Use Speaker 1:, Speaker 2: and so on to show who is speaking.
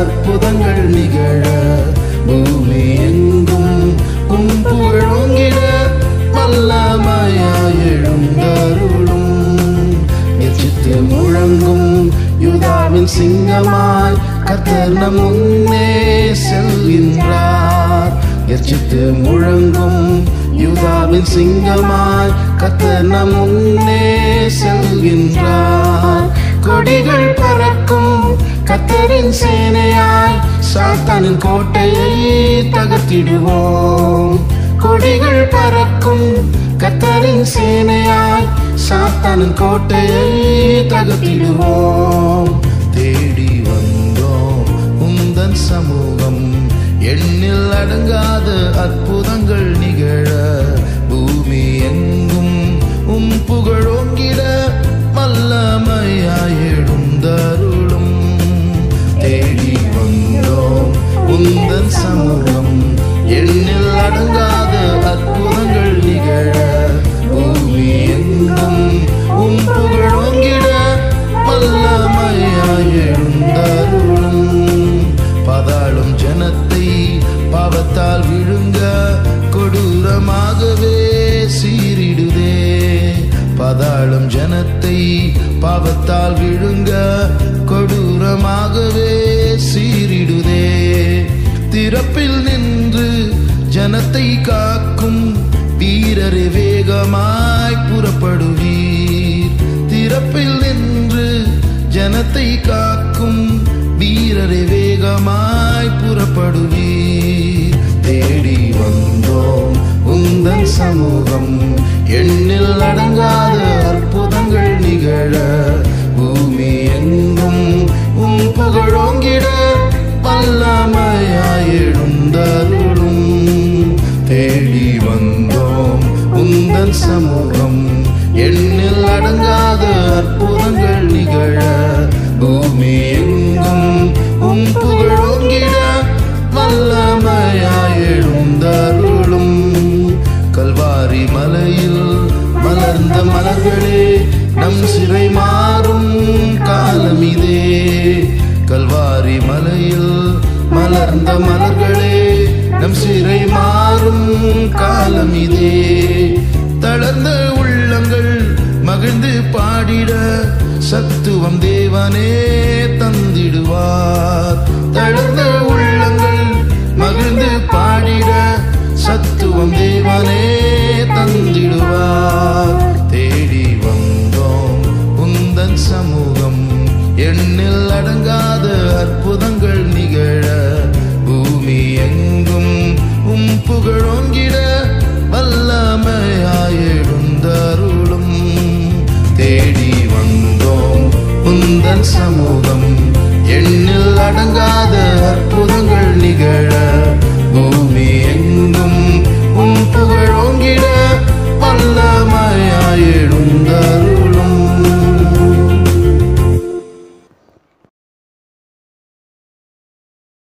Speaker 1: அற்புதங்கள் நிகழ பூமி எங்கும் உம் புகழோங்கிட வல்லமையாய் எழுந்தருளும் எச்சித்து முழங்கும் யூதாவின் சிங்கமாய் கர்த்தர் நம் முன்னே செல்கின்றார் எச்சித்து முழங்கும் யூதாவின் சிங்கமாய் கர்த்தர் நம் முன்னே செல்கின்றார் கொடிகள் பறக்கும் கத்தரின் சேனையாய் சாத்தானின் கோட்டையை தகர்த்திடுவோம் கொடிகள் பறக்கும் கத்தரின் சேனையாய் சாத்தானின் கோட்டையை தகர்த்திடுவோம் தேடி வந்தோம் உந்தன் சமூகம் எண்ணில் அடங்காத அற்புதங்கள் நிகழ பூமி எங்கும் உம் புகழோங்கிட வல்லமையாய் எழுந்தருளும் தேடி வந்தோம் உந்தன் சமூகம் எண்ணில் அடங்காத அற்புதங்கள் நிகழ பூமி எங்கும் உம் புகழோங்கிட வல்லமையாய் எழுந்தருளும் பாதாளும் ஜனத்தை பாவத்தால் விழுங்க கொடூரமாகவே சீரிடுதே பாதாளம் ஜனத்தை பாவத்தால் விழுங்க கொடூரமாகவே சீரிடுதே திறப்பில் நின்று ஜனத்தை காக்கும் வீரரை வேகமாய் புறப்படுவீர் திறப்பில் நின்று ஜனத்தை காக்கும் வீரரை வேகமாய் புறப்படுவீர் தேடி வந்தோம் உந்தன் சமூகம் எண்ணில் அடங்காத அற்புதங்கள் நிகழ பூமி எங்கும் உம் புகழோங்கிட வல்லமையாய் எழுந்தருளும் தேடி வந்தோம் உந்தன் சமூகம் எண்ணில் அடங்காத அற்புதங்கள் நிகழ பூமி எங்கும் உம் புகழோங்கிட வல்லமையாய் எழுந்தருளும் கல்வாரி மலையில் மலர்ந்த மலர்களே நம் சிறை மாறும் காலம் இதே கல்வாரி மலையில் மலர்ந்த மலர்களே நம் சிறை மாறும் காலம் இதே தளர்ந்த உள்ளங்கள் மகிழ்ந்து பாடிட சத்துவம் தேவனே தந்திடுவார் தளர்ந்த உள்ளங்கள் மகிழ்ந்து பாடிட சத்துவம் தேவனே தந்திடுவார் தேடி வந்தோம் உந்தன் சமூகம் எண்ணில் அடங்காத அற்புதங்கள் நிகழ பூமி எங்கும் உம் புகழோங்கிட வல்லமையாய் எழுந்தருளும் தேடி வந்தோம் உந்தன் சமூகம் எண்ணில் அடங்காத அற்புதங்கள் நிகழ பூமி